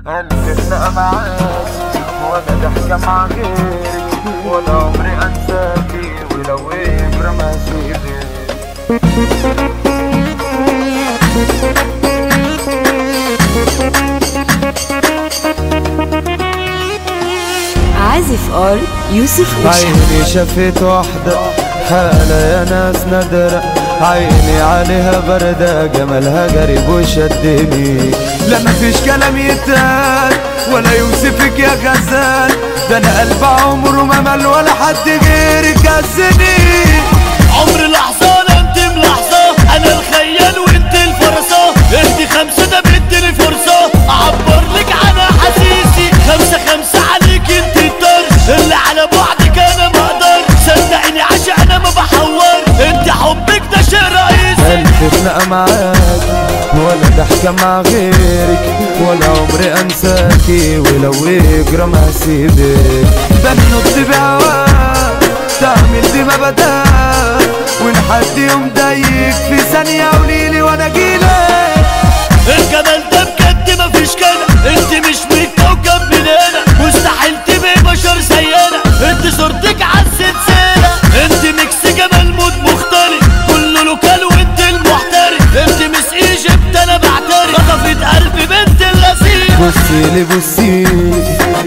ألف خناقة معاك ولا ضحكة مع غيرك ولا عمري أنساكي ولو إيه برماسي عازف ار يوسف اوشا عيني شفت وحدة حالة يا ناس ندرة عيني عليها بردة جمالها قريب وشدني لا مفيش كلام يتقال ولا يوصفك يا غزال ده انا قلب عمره ما مل ولا حد غيرك جزني عمر لحظة لا انت ملاحظة انا الخيال وانت الفرصة اهدي خمسة ده بدي فرصة اعبر لك عن احاسيسي خمسة خمسة عليك انت الطرش اللي على بعدك انا ما اقدر صدقيني عشان انا ما بحور انت حبك ده شيء رئيسي ألف خناقة معاك ولا ضحكة مع غيرك ولا عمري أنساكي ولو يجرى ما هسيبك بنط بهواك تعمل دي ما بداك وإن حد يوم ضايق في ثانية قوليلي وأنا أجيلك الجمال ده بجد مفيش كده انت مش من كوكب من هنا مستحيل تبقي بشر زينا انت صورتك عالسلسلة انت ميكس جمال مود مختلف كله لوكال وانت المحترف انت مس ايجيبت انا بعترف خطفت قلبي بنت اللذيذ بصيلي بصيلي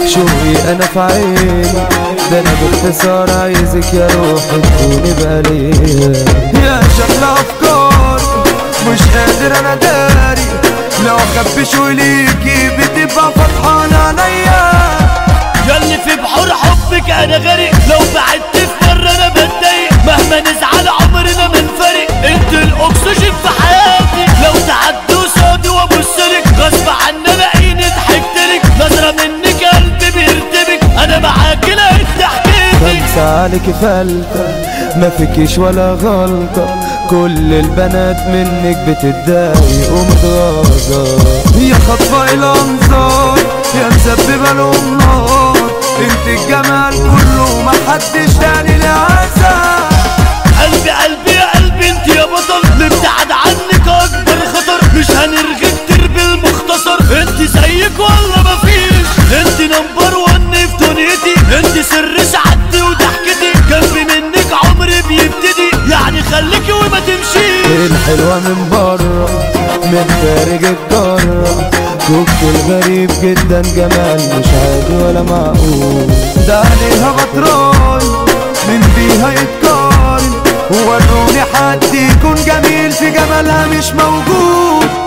شوقي أنا في عيني ده أنا باختصار عايزك يا روحي تكوني بقليل يا شكل أفكار مش قادر أنا داري لو أخبي شوقي بتبقى فرحانة عليا ياللي في بحور حبك انا غريق لو بعدت في مرة انا بتضايق مهما نزعل عمرنا ما نفرق انت الاكسجين في حياتي لو تعدي قصادي وابصلك غصب عني الاقيني ضحكتلك نظرة منك قلبي بيرتبك انا معاك لقيت ضحكتك خمسة عليك فلتة ما فيكيش ولا غلطة كل البنات منك بتتضايق ومتغاظة يا خطفة الأنظار يا مسببة لهم نار انت الجمال كله ما حدش تاني لعزة قلبي قلبي يا قلبي انت يا بطل نبتعد عنك اكبر خطر مش هنرغي كتير بالمختصر انت زيك ولا مفيش انت نمبر ون في دنيتي انت سر سعادتي وضحكتي جنبي منك عمري بيبتدي يعني خليكي وما تمشيش الحلوة من بره من خارج القارة كوكتيل غريب جدا جمال مش عادي ولا معقول ده عليها بطران من بيها يتقارن وروني حد يكون جميل في جمالها مش موجود